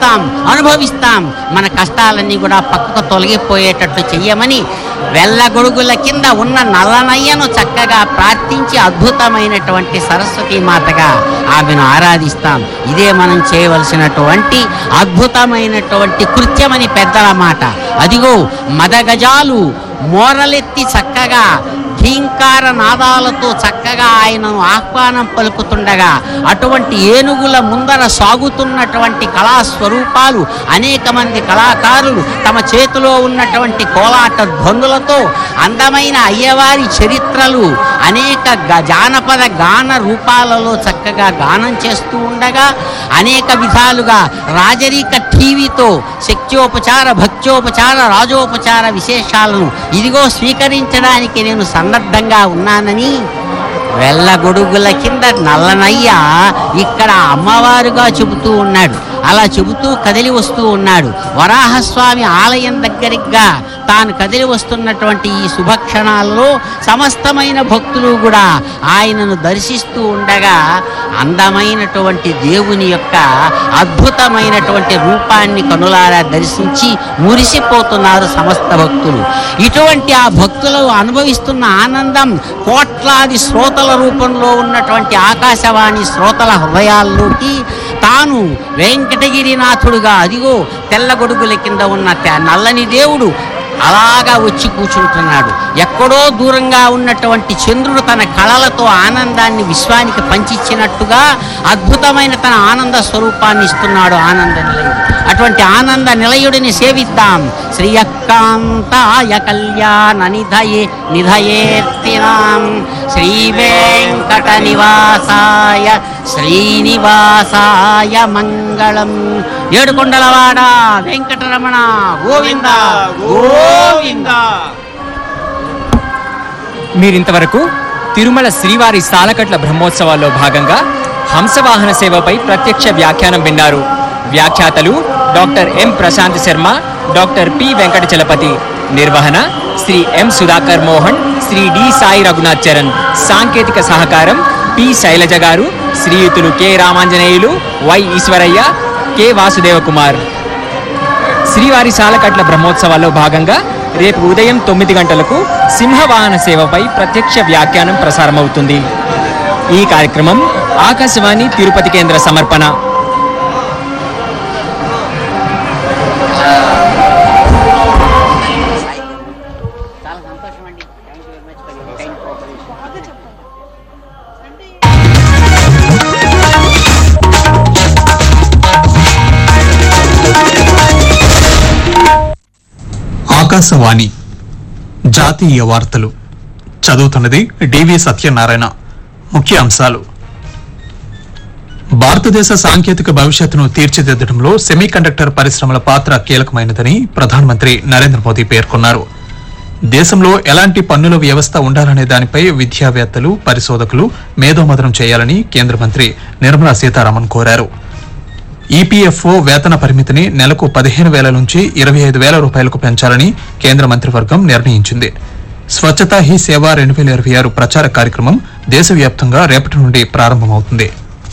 చూస్తాం అనుభవిస్తాం మన కష్టాలన్నీ కూడా పక్కకు తొలగిపోయేటట్లు చెయ్యమని వెళ్ళగొడుగుల కింద ఉన్న నల్లనయ్యను చక్కగా ప్రార్థించి అద్భుతమైనటువంటి సరస్వతి మాతగా ఆమెను ఆరాధిస్తాం ఇదే మనం చేయవలసినటువంటి అద్భుతమైనటువంటి కృత్యమని పెద్దల మాట అదిగో మదగజాలు మోరలెత్తి చక్కగా ఘీంకార నాదాలతో చక్కగా ఆయనను ఆహ్వానం పలుకుతుండగా అటువంటి ఏనుగుల ముందర సాగుతున్నటువంటి కళాస్వరూపాలు అనేక మంది కళాకారులు తమ చేతిలో ఉన్నటువంటి కోలాట ధ్వనులతో అందమైన అయ్యవారి చరిత్రలు అనేక గ- జానపద గాన రూపాలలో చక్కగా గానం చేస్తూ ఉండగా అనేక విధాలుగా రాజరిక టీవీతో శక్త్యోపచార భక్త్యోపచార రాజోపచార విశేషాలను ఇదిగో స్వీకరించడానికి నేను సన్నద్ధంగా ఉన్నానని వెళ్ళగొడుగుల కింద నల్లనయ్య ఇక్కడ అమ్మవారుగా చెబుతూ ఉన్నాడు అలా చెబుతూ కదిలి వస్తూ ఉన్నాడు వరాహస్వామి ఆలయం దగ్గరిగా తాను కదిలి వస్తున్నటువంటి ఈ శుభక్షణాల్లో సమస్తమైన భక్తులు కూడా ఆయనను దర్శిస్తూ ఉండగా అందమైనటువంటి దేవుని యొక్క అద్భుతమైనటువంటి రూపాన్ని కనులారా దర్శించి మురిసిపోతున్నారు సమస్త భక్తులు ఇటువంటి ఆ భక్తులు అనుభవిస్తున్న ఆనందం కోట్లాది శ్రోతల రూపంలో ఉన్నటువంటి ఆకాశవాణి శ్రోతల హృదయాల్లోకి తాను వెంకటగిరినాథుడుగా అదిగో తెల్లగొడుగుల కింద ఉన్న తే- నల్లని దేవుడు అలాగా వచ్చి కూర్చుంటున్నాడు ఎక్కడో దూరంగా ఉన్నటువంటి చంద్రుడు తన కళలతో ఆనందాన్ని విశ్వానికి పంచిచ్చినట్టుగా అద్భుతమైన తన ఆనంద స్వరూపాన్ని ఇస్తున్నాడు ఆనంద నిలయుడు అటువంటి ఆనంద నిలయుడిని సేవిద్దాం శ్రీయకాంతాయ కళ్యాణ నిధయే నిధయేర్తినాం శ్రీ వెంకట నివాసాయ శ్రీనివాసాయ మంగళం ఏడుకొండలవాడ వెంకటరమణ గోవింద గోవింద మీరింతవరకు తిరుమల శ్రీవారి సాలకట్ల బ్రహ్మోత్సవాల్లో భాగంగా హంసవాహన సేవపై ప్రత్యక్ష వ్యాఖ్యానం విన్నారు వ్యాఖ్యాతలు doctor M Prashant Sharma doctor P Venkata Chalapathi నిర్వహణ శ్రీ ఎం సుధాకర్ మోహన్ శ్రీ డి సాయి రఘునాథ్ చరణ్ సాంకేతిక సహకారం పి శైలజ గారు శ్రీయుతులు K Ramanjaneyulu Y Eswaraiah K Vasudeva Kumar శ్రీవారి సాలకట్ల బ్రహ్మోత్సవాల్లో భాగంగా రేపు ఉదయం తొమ్మిది గంటలకు సింహవాహన సేవపై ప్రత్యక్ష వ్యాఖ్యానం ప్రసారమవుతుంది ఈ కార్యక్రమం ఆకాశవాణి తిరుపతి కేంద్ర సమర్పణ చాలా సంతోషం అండి thank you very much for your kind cooperation Akashvani జాతీయ వార్తలు చదువుతున్నది డివి సత్యనారాయణ ముఖ్య అంశాలు భారతదేశ సాంకేతిక భవిష్యత్తును తీర్చిదిద్దడంలో సెమీకండక్టర్ పరిశ్రమల పాత్ర కీలకమైనదని ప్రధానమంత్రి నరేంద్ర మోదీ పేర్కొన్నారు దేశంలో ఎలాంటి పన్నుల వ్యవస్థ ఉండాలనే దానిపై విద్యావేత్తలు పరిశోధకులు మేధోమథనం చేయాలని కేంద్ర మంత్రి నిర్మలా సీతారామన్ కోరారు ఈపీఎఫ్ఓ వేతన పరిమితిని నెలకు పదిహేను వేల నుంచి ఇరవై ఐదు వేల రూపాయలకు పెంచాలని కేంద్ర మంత్రివర్గం నిర్ణయించింది స్వచ్ఛతా హీ సేవ రెండు వేల ఇరవై ఆరు ప్రచార కార్యక్రమం దేశవ్యాప్తంగా రేపటి నుండి ప్రారంభమవుతుంది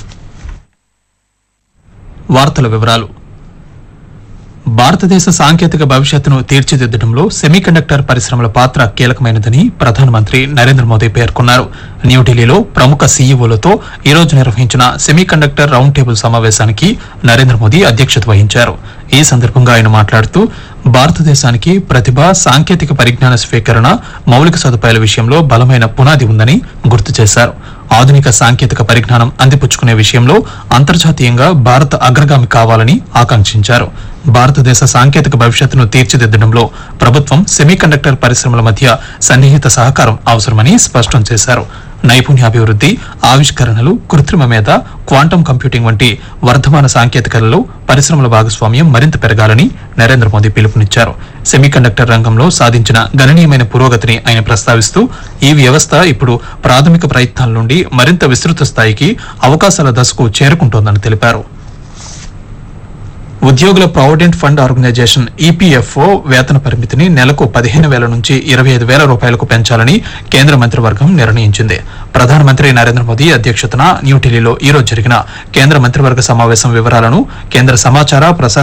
వార్తల వివరాలు భారతదేశ సాంకేతిక భవిష్యత్తును తీర్చిదిద్దడంలో సెమీకండక్టర్ పరిశ్రమల పాత్ర కీలకమైనదని ప్రధానమంత్రి నరేంద్ర మోదీ పేర్కొన్నారు న్యూఢిల్లీలో ప్రముఖ సీఈఓలతో ఈ రోజు నిర్వహించిన సెమీకండక్టర్ రౌండ్ టేబుల్ సమావేశానికి నరేంద్ర మోదీ అధ్యక్షత వహించారు ఈ సందర్భంగా ఆయన మాట్లాడుతూ భారతదేశానికి ప్రతిభ సాంకేతిక పరిజ్ఞాన స్వీకరణ మౌలిక సదుపాయాల విషయంలో బలమైన పునాది ఉందని గుర్తు చేశారు ఆధునిక సాంకేతిక పరిజ్ఞానం అందిపుచ్చుకునే విషయంలో అంతర్జాతీయంగా భారత్ అగ్రగామి కావాలని ఆకాంక్షించారు భారతదేశ సాంకేతిక భవిష్యత్తును తీర్చిదిద్దడంలో ప్రభుత్వం సెమీకండక్టర్ పరిశ్రమల మధ్య సన్నిహిత సహకారం అవసరమని స్పష్టం చేశారు నైపుణ్యాభివృద్ధి ఆవిష్కరణలు కృత్రిమ మేధ క్వాంటం కంప్యూటింగ్ వంటి వర్ధమాన సాంకేతికలలో పరిశ్రమల భాగస్వామ్యం మరింత పెరగాలని నరేంద్ర మోదీ పిలుపునిచ్చారు సెమీకండక్టర్ రంగంలో సాధించిన గణనీయమైన పురోగతిని ఆయన ప్రస్తావిస్తూ ఈ వ్యవస్థ ఇప్పుడు ప్రాథమిక ప్రయత్నాల నుండి మరింత విస్తృత స్థాయికి అవకాశాల దశకు చేరుకుంటోందని తెలిపారు ఉద్యోగుల ప్రావిడెంట్ ఫండ్ ఆర్గనైజేషన్ ఈపీఎఫ్ఓ వేతన పరిమితిని నెలకు పదిహేను వేల నుంచి ఇరవై ఐదు వేల రూపాయలకు పెంచాలని కేంద్ర మంత్రివర్గం నిర్ణయించింది ప్రధానమంత్రి నరేంద్ర మోదీ అధ్యక్షతన న్యూఢిల్లీలో ఈ రోజు జరిగిన కేంద్ర మంత్రివర్గ సమావేశం వివరాలను కేంద్ర సమాచార ప్రసార